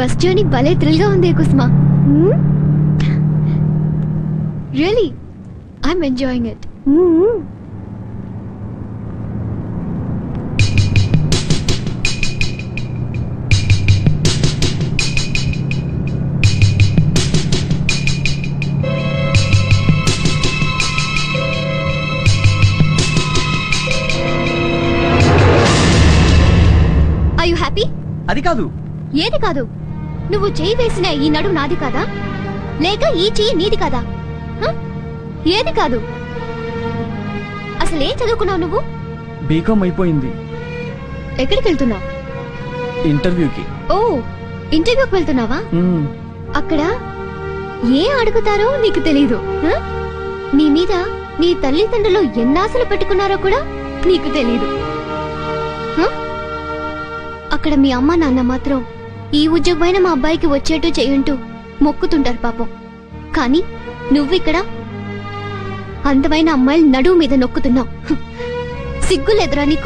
Bus journey భలే thrill గా ఉంది Kusma really I'm enjoying it I you happy అది కాదు ఏది కాదు నువ్వు చేయి వేసిన ఈ నడు నాది కాదా లేక ఈ చెయ్యి నీది కాదా హ? ఏది కాదు అసలు ఏం చదువుకున్నావు నువ్వు బీకామ్ అయిపోయింది ఎక్కడికి వెళ్తున్నావు ఇంటర్వ్యూకి ఓ ఇంటర్వ్యూకి వెళ్తున్నావా మ్మ్. అక్కడ ఏ అడుగుతారో నీకు తెలీదు హ? నీ మీద నీ తల్లిదండ్రులు ఎన్నాశలు పెట్టుకున్నారో కూడా నీకు తెలీదు హ? అక్కడ మీ అమ్మ నాన్న మాత్రం ఈ ఉద్యోగమైన మా అబ్బాయికి వచ్చేట్టు చేయుంటూ మొక్కుతుంటారు పాపం కానీ నువ్విక్కడ అందమైన అమ్మాయిలు నడువు మీద నొక్కుతున్నావు హ్. సిగ్గులేదురా నీకు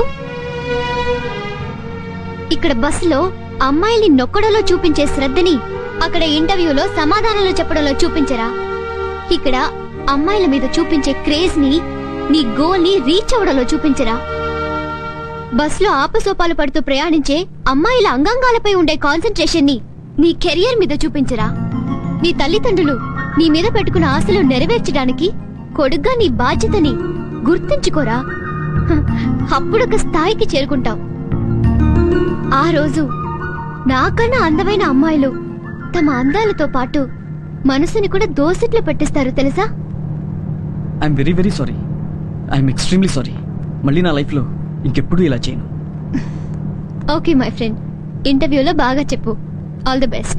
ఇక్కడ బస్సులో అమ్మాయిల్ని నొక్కడంలో చూపించే శ్రద్ధని అక్కడ ఇంటర్వ్యూలో సమాధానాలు చెప్పడంలో చూపించరా ఇక్కడ అమ్మాయిల మీద చూపించే క్రేజ్ ని నీ గోల్ ని రీచ్ అవడంలో చూపించరా బస్సులో ఆపసోపాలు పడుతూ ప్రయాణించే అమ్మాయిల అంగాంగాలపై ఉండే కాన్సన్ట్రేషన్ ని నీ కెరియర్ మీద చూపించరా నీ తల్లిదండ్రులు నీ మీద పెట్టుకున్న ఆశలు నెరవేర్చడానికి కొడుగ్గా నీ బాధ్యతని గుర్తుంచుకోరా హ, అప్పుడొక స్థాయికి చేరుకుంటావు ఆ రోజు నాకన్నా అందమైన అమ్మాయిలు తమ అందాలతో పాటు మనసుని కూడా దోసిట్లో పెట్టిస్తారు తెలుసా I'm very very sorry I'm extremely sorry మళ్ళీ నా లైఫ్లో ఇంకెప్పుడు ఇలా చేయను ఓకే మై ఫ్రెండ్ ఇంటర్వ్యూలో బాగా చెప్పు ఆల్ ది బెస్ట్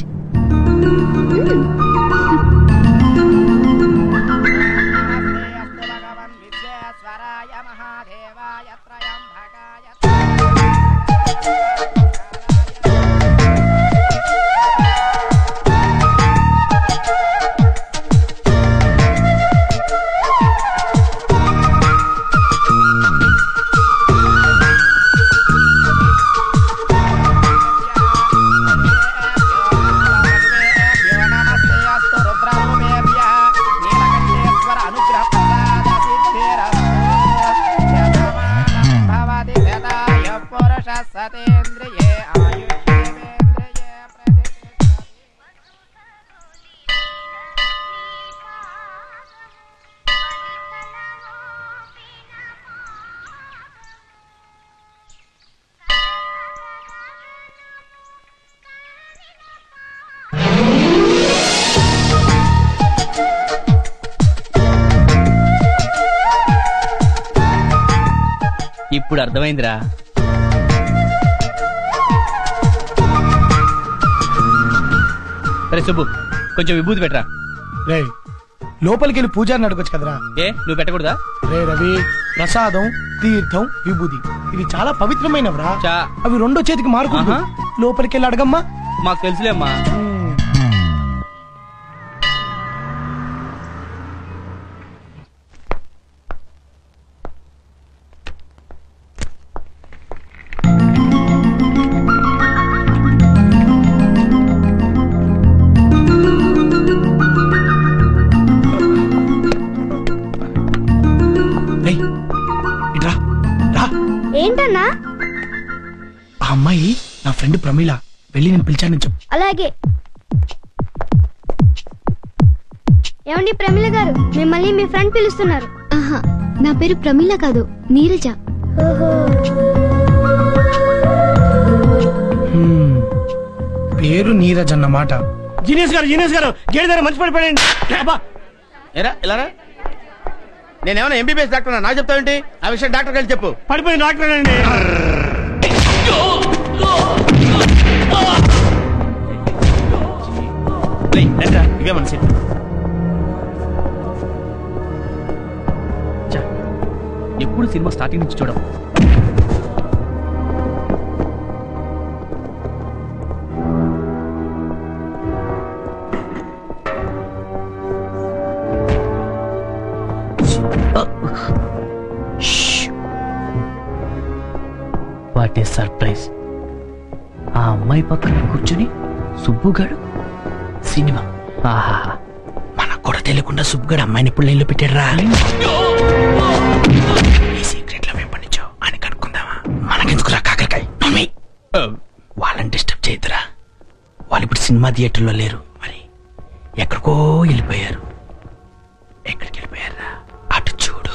సతేంద్రియే ఆయుష్యేంద్రియే ప్రతిష్టతి ఇప్పుడు అర్థమైందిరా సరే సుబ్బు కొంచెం విభూతి పెట్టరా రే లోపలికి వెళ్ళి పూజారిని అడగొచ్చు కదరా ఏ నువ్వు పెట్టకూడదా రే రవి ప్రసాదం తీర్థం విభూది ఇది చాలా పవిత్రమైనవరా చా అవి రెండో చేతికి మారుకుంటు ఆహా. లోపలికి వెళ్ళి అడగమ్మా మాకు తెలుసులేమ్మా రేయ్, ఇట్రా రా ఏంటన్నా ఆ అమ్మాయి నా ఫ్రెండ్ ప్రమీల వెళ్ళి నేను పిలిచానని చెప్పు అలాగే ఏమండి ప్రమీల గారు మిమ్మల్ని మీ ఫ్రెండ్ పిలుస్తున్నారు ఆహా నా పేరు ప్రమీల కాదు నీరజ హ్మ్. పేరు నీరజ్ అన్నమాట జీనియస్ గారు జీనియస్ గారు గేడి దగ్గర మంచి పడిపోయండి అబ్బా ఎరా ఇలా రా. నేనేమైనా ఎంబీబీఎస్ డాక్టర్ నాకు చెప్తావేంటి ఆ విషయం డాక్టర్ గారికి చెప్పు పడిపోయింది డాక్టర్ అండి రేయ్, రండిరా. ఇవే మన సీట్ చా. ఎప్పుడు సినిమా స్టార్టింగ్ నుంచి చూడం వాట్ ఏ సర్ప్రైజ్ ఆ అమ్మాయి పక్కన కూర్చుని సుబ్బుగాడు సినిమా ఆహా మనకు కూడా తెలియకుండా సుబ్బుగడు అమ్మాయిని ఇప్పుడు లైన్లో పెట్టాడురా ఈ సీక్రెట్ లో మేము పండించావు అని కనుక్కుందామా మనకెందుకురా కాకరకాయ నమ్మి వాళ్ళని డిస్టర్బ్ చేయొద్దురా వాళ్ళు ఇప్పుడు సినిమా థియేటర్లో లేరు మరి ఎక్కడికో వెళ్ళిపోయారు ఎక్కడికి వెళ్ళిపోయారా అటు చూడు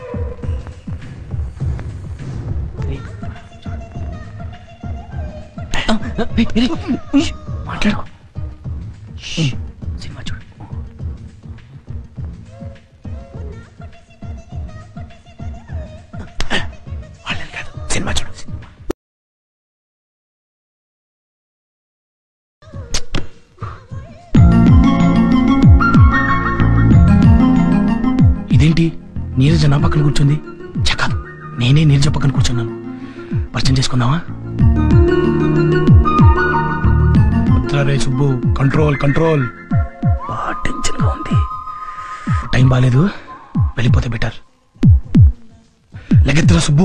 మాట్లాడు సినిమా చూడు వాళ్ళని కాదు సినిమా చూడు ఇదేంటి నీరజ నా పక్కన కూర్చుంది చకాదు నేనే నీరజ పక్కన కూర్చున్నాను పరిచయం చేసుకుందామా రే సుబ్బు కంట్రోల్ కంట్రోల్ బాగా టెన్షన్ గా ఉంది టైం బాగాలేదు వెళ్ళిపోతే బెటర్ లెగెత్తురా సుబ్బు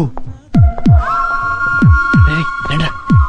రేయ్, రండ్రా.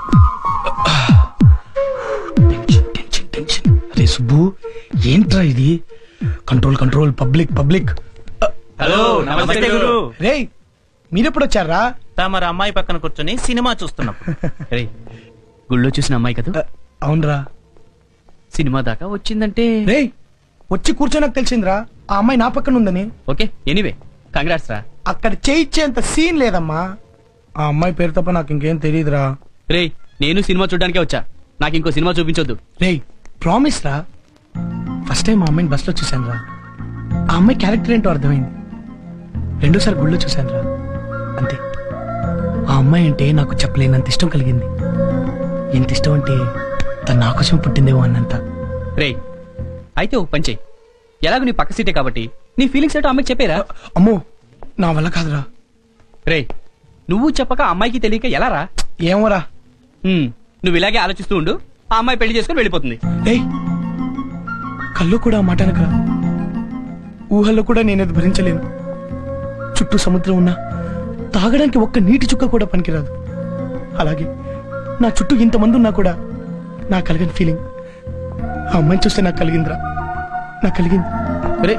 టెన్షన్ టెన్షన్ టెన్షన్ అరే సుబ్బు ఏంట్రా ఇది control control public public hello నమస్తే గురు రేయ్ మీరెప్పుడు వచ్చారా తమరు అమ్మాయి పక్కన కూర్చొని సినిమా చూస్తున్నాం రే గుళ్ళో చూసిన అమ్మాయి కదా అవునరా సినిమా దాకా వచ్చిందంటే రేయ్ వచ్చి కూర్చోనకు తెలిసిందిరా ఆ అమ్మాయి నా పక్కన ఉందని ఓకే ఎనీవే కంగ్రాట్స్ రా అక్కడ చేయించేంత సీన్ లేదమ్మా ఆ అమ్మాయి పేరు తప్ప నాకు ఇంకేం తెలియదురా రే నేను సినిమా చూడడానికే వచ్చా నాకు ఇంకో సినిమా చూపించొద్దు రేయ్ ప్రామిస్ రా ఫస్ట్ టైం ఆ అమ్మాయిని బస్లో చూశాను రా ఆ అమ్మాయి క్యారెక్టర్ ఏంటో అర్థమైంది రెండోసారి గుళ్ళో చూశాను రా అంతే ఆ అమ్మాయి అంటే నాకు చెప్పలేనంత ఇష్టం కలిగింది ఎంత ఇష్టం అంటే తను నా కోసం పుట్టిందేమో అన్నంత రే అయితే ఒక పంచే ఎలాగో నీ పక్క సీటే కాబట్టి నీ ఫీలింగ్స్ ఏంటో అమ్మాయికి చెప్పేరా అమ్మో నా వల్ల కాదురా రే నువ్వు చెప్పక అమ్మాయికి తెలియక ఎలా రా ఏమోరా హ్మ్, నువ్వు ఇలాగే ఆలోచిస్తూ ఉండు ఆ అమ్మాయి పెళ్లి చేసుకుని వెళ్ళిపోతుంది రేయ్ కళ్ళు కూడా ఆ మాట అనకరా ఊహల్లో కూడా నేనేది భరించలేను చుట్టూ సముద్రం ఉన్నా తాగడానికి ఒక్క నీటి చుక్క కూడా పనికిరాదు అలాగే నా చుట్టూ ఇంతమంది ఉన్నా కూడా నా కలిగిన ఫీలింగ్ ఆ అమ్మాయిని చూస్తే నాకు కలిగిందిరా నాకు కలిగింది రే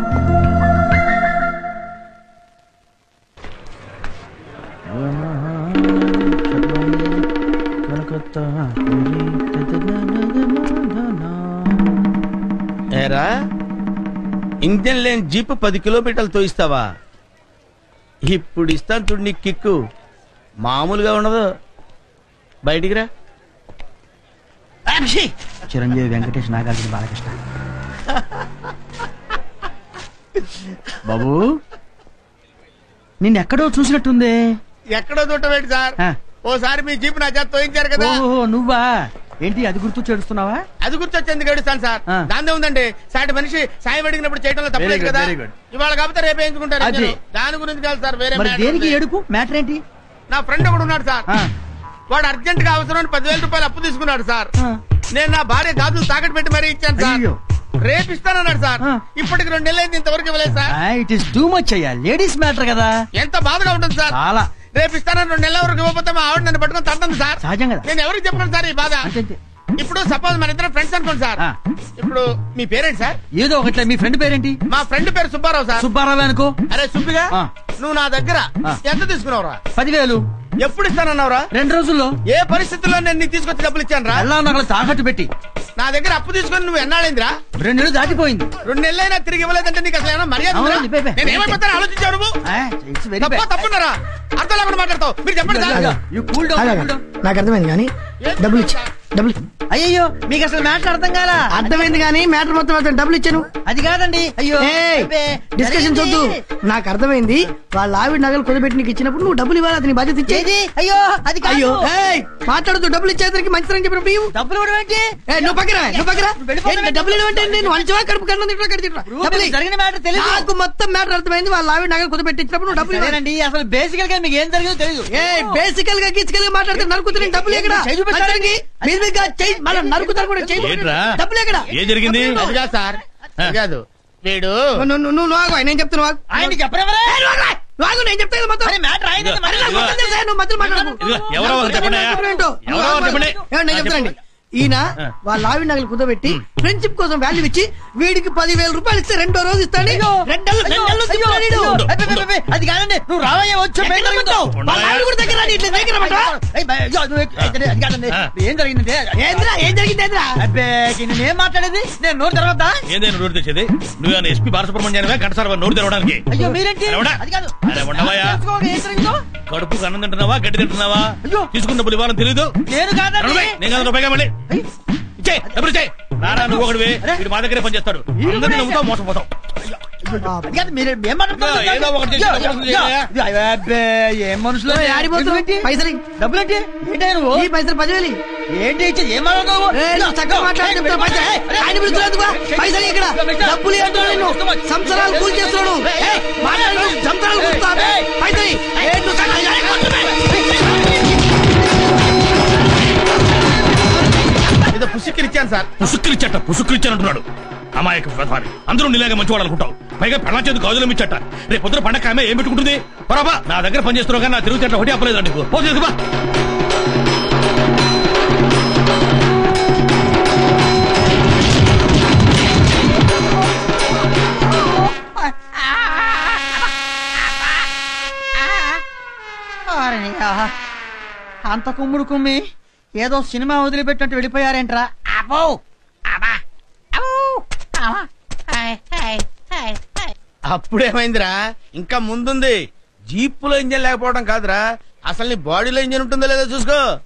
ఏరా ఇంజన్ లేని జీప్ పది కిలోమీటర్లు తోయిస్తావా ఇప్పుడు ఇస్తాను చూడు నీకు కిక్కు మామూలుగా ఉండదు బయటికి రా అక్షయ్! చిరంజీవి వెంకటేష్ నాగార్జున బాలకృష్ణ బాబు నిన్నెక్కడో చూసినట్టుంది ఎక్కడో చూడటమేంటి సార్ ఆ. ఓసారి మీ జీప్ నా చేత తోయించారు కదా ఓహో నువ్వా ఏంటి అది గుర్తు చేడుస్తున్నావా అది గుర్తొచ్చేందుకు ఏడుస్తాను సార్ ఆ. దాందే ఉందండి సాటి మనిషి సాయం అడిగినప్పుడు చేయడంలో తప్పలేదు Very good, కదా very good. ఇవాళ కాకపోతే రేపు వేయించుకుంటారు అది. ఇంజను. దాని గురించి కాదు సార్ వేరే మరి matter దేనికి ఉంది. ఏడుపు మ్యాటర్ ఏంటి నా ఫ్రెండ్ ఒకడు ఉన్నాడు సార్ ఆ, వాడు అర్జెంట్ గా అవసరం పదివేల రూపాయలు అప్పు తీసుకున్నాడు సార్ ఆ. నేను నా భార్య గాజులు తాకట్టు పెట్టి మరీ ఇచ్చాను సార్ అయ్యో. రేపు ఇస్తానన్నాడు సార్ ఆ. ఇప్పటికి రెండు నెలలైంది ఇంతవరకు ఇవ్వలేదు sir it is too much అయ్యా లేడీస్ మ్యాటర్ కదా ఎంత బాధగా ఉంటుంది సార్ చాలా రేపు ఇస్తానని రెండు నెలల వరకు ఇవ్వకపోతే మా ఆవిడ నన్ను పట్టుకొని తంటుంది సార్ సహజం కదా నేను ఎవరికి చెప్పను సార్ ఈ బాధ అంతే అంతే. ఇప్పుడు సపోజ్ మన ఇద్దరం ఫ్రెండ్స్ అనుకోండి సార్ ఆ. ఇప్పుడు మీ పేరేంటి సార్ ఏదో ఒకట్లే మీ ఫ్రెండ్ పేరేంటి మా ఫ్రెండ్ పేరు సుబ్బారావు సార్ సుబ్బారావు అనుకో అరే సుబ్బిగా ఆ. నువ్వు నా దగ్గర ఆ. ఎంత తీసుకున్నావురా పదివేలు ఎప్పుడు ఇస్తానన్నావురా రెండు రోజుల్లో ఏ పరిస్థితుల్లో నేను నీకు తీసుకొచ్చి డబ్బులు ఇచ్చాను రా ఎలా నగలు తాకట్టు పెట్టి నా దగ్గర అప్పు తీసుకొని నువ్వు ఎన్నాళ్ళైందిరా రెండు నెలలు దాటిపోయింది రెండు నెలలైనా తిరిగి ఇవ్వలేదంటే నీకు అసలు ఏమైనా మర్యాద ఉందా? అవునండి, బే, బే. నేను ఏమైపోతాను ఆలోచించావు నువ్వు ఇట్స్ వెరీ తప్ప తప్పున్నారా అర్థం లేకుండా మాట్లాడతావు మీరు చెప్పండి సార్ యూ కూల్ డౌన్ నాకు అర్థమైంది కానీ ఏంటి డబ్బులు ఇచ్చి సార్? డబ్బులు అయ్యో మీకు అసలు మ్యాటర్ అర్థం కాలా అర్థమైంది కానీ మ్యాటర్ మొత్తం అర్థం డబ్బులు ఇచ్చాను అది కాదండి అయ్యో అబ్బే, డిస్కషన్ వద్దు జరిగింది. నాకు అర్థమైంది వాళ్ళ ఆవిడ నగలు కుదబెట్టి నీకు ఇచ్చినప్పుడు నువ్వు డబ్బులు ఇవ్వాలి అతని బాధ్యత ఇచ్చేది ఏది? అయ్యో అది కాదు. అయ్యో ఏయ్, మాట్లాడుతూ డబ్బులు ఇచ్చేసరికి మంచిదని చెప్పినప్పుడు ఇవ్వు. డబ్బులు కూడా ఏంటి ఏయ్, నువ్వు పక్కన నువ్వు పక్కన వెళ్ళిపోతాను. ఏంటి, డబ్బులు ఇవ్వండి నేను వంచవా కడుపు కన్నా తింటా కడుపు తింటా. ఇప్పుడు డబ్బులు మీకు జరిగిన మ్యాటర్ తెలియదు నాకు మొత్తం మ్యాటర్ అర్థమైంది వాళ్ళ ఆవిడ నగలు కుదబెట్టి ఇచ్చినప్పుడు నువ్వు డబ్బులు ఇవ్వాలి సరేనండి అసలు బేసికల్ గా మీకు ఏం జరిగిందో తెలియదు ఏ బేసికల్ గా గిచ్చికల్ గా మాట్లాడితే నరుకుతుంది డబ్బులు ఎక్కడ చేయి చూపించండి. మీద మీదగా చేయి మన నరుకుతారు కూడా చేయి ఏంట్రా? డబ్బులు ఎక్కడ ఏం జరిగింది? అది కాదు సార్ అది కాదు వీడు నువ్వు నువ్వు- నువ్వు నువ్వు ఆగు నేను చెప్తున్నా ఆగు. ఆయనకి చెప్పరెవరే? ఏయ్, నువ్వు ఆగురా. నువ్వు ఆగు, నేను చెప్తాను మొత్తం అరే మ్యాటర్ ఆయన ఇదిగో, మరి నాకు ఇదిగో. మొత్తం తెలుసా? నువ్వు మధ్యలో మాట్లాడకు. ఇదిగో, ఎవరో ఒకరు చెప్పండి. నేను చెప్తున్నా ఏంటో. ఎవరో ఒకరు చెప్పండి. ఏమండి, నేను చెప్తానండి ఈయన ఆ. వాళ్ళ ఆవిడ నగలు కుదబెట్టి ఫ్రెండ్షిప్ కోసం వాల్యూ ఇచ్చి వీడికి పదివేల రూపాయలు ఇస్తే రెండో రోజు ఇస్తాడు రెండేళ్ళు రెండేళ్ళు తిప్పుతాడు వీడు. ఉండు, అబ్బే, అబ్బే, అబ్బే, అది కాదండి నువ్వు రావయ్య వచ్చు బయట ఉంటావు. వాళ్ళ ఆవిడ కూడా దగ్గర రాని, ఇట్లా దగ్గర పట్టు. ఏయ్, బయ- అయ్యో, నువ్వు ఎక్కడ- అది కాదండి. ఆ. ఏం జరిగింది ఏంద్రా ఏం జరిగింది ఏంద్రా అబ్బే నేను ఏం మాట్లాడేది నేను నోరు తెరవద్దా ఏదైనా నోరు తెచ్చేది నువ్వు ఎస్పీ బాలసుబ్రహ్మణ్యానివే గంటసారి నోరు తెరవడానికి అయ్యో మీరేంటి అరే, ఉండా. అది కాదు అరే, ఉండవయ్యా. తెలుసుకోవాలి, ఏం జరిగిందో కడుపు అన్నం తింటున్నావా గడ్డి తింటున్నావా అయ్యో. తీసుకున్న డబ్బులు ఇవ్వాలని తెలీదు నేను కాదండి నడవై, నేను కదా రూపాయిగా మళ్ళీ ఇచ్చేయ్, డబ్బులు ఇచ్చేయ్. రారా నువ్వు ఒకటివి వీడు మా దగ్గరే పనిచేస్తాడు అందరినీ నమ్ముతావు మోసపోతావు అది కాదు, మీరు ఏం మాట్లాడుతున్నారు? ఇదిగో, ఏదో ఒకటి చేసి ఇదిగో, డబ్బులు ఇదిగో, చేయరా? ఇదిగో, అబ్బే, ఏం మనుషులు పైసలు డబ్బులు ఏంటి ఏంటి నువ్వు ఈ పైసలు పదివేలు ఏంటి ఇచ్చేది ఏం మాట్లాడుతున్నావు చక్కగా మాట్లాడుతున్నా పైసలు ఏయ్, ఆయన పిలుస్తున్నందుకు పైసలు ఇక్కడ డబ్బులు ఏంటో నేను సంవత్సరాలు కూలి చేస్తున్నాడు ఏయ్, మాట్లాడు సంవత్సరాలు కూలుస్తావే పైసలు ఏంటి నువ్వు చక్కగా- ఏదో పుసిక్కిరి ఇచ్చాను సార్ పుసుక్కురిచ్చట పుసుక్కురిచ్చానంటున్నాడు అమాయక వ్యవహారి అందరూ నీలాగా మంచివాడు అనుకుంటావు పైగా పెళ్ళ చేతి గాజులు ఇచ్చట రేపు పొద్దున పండగ ఆమె ఏం పెట్టుకుంటుంది పరాబా నా దగ్గర పని చేస్తున్నావు కానీ నా తిరుగు చెట్ల ఒకటి అప్పలేదు నీకు పో చేసుకు బా. అరెయ్యా, అంత కుమ్ముడు కుమ్మి ఏదో సినిమా వదిలిపెట్టినట్టు వెళ్ళిపోయారేంట్రా అబ్బో అబ్బా అబ్బో, అబ్బా. Hi, hi, hi, hi. అప్పుడేమైందిరా ఇంకా ముందుంది జీప్పులో ఇంజన్ లేకపోవడం కాదురా అసలు నీ బాడీలో ఇంజన్ ఉంటుందో లేదో చూసుకో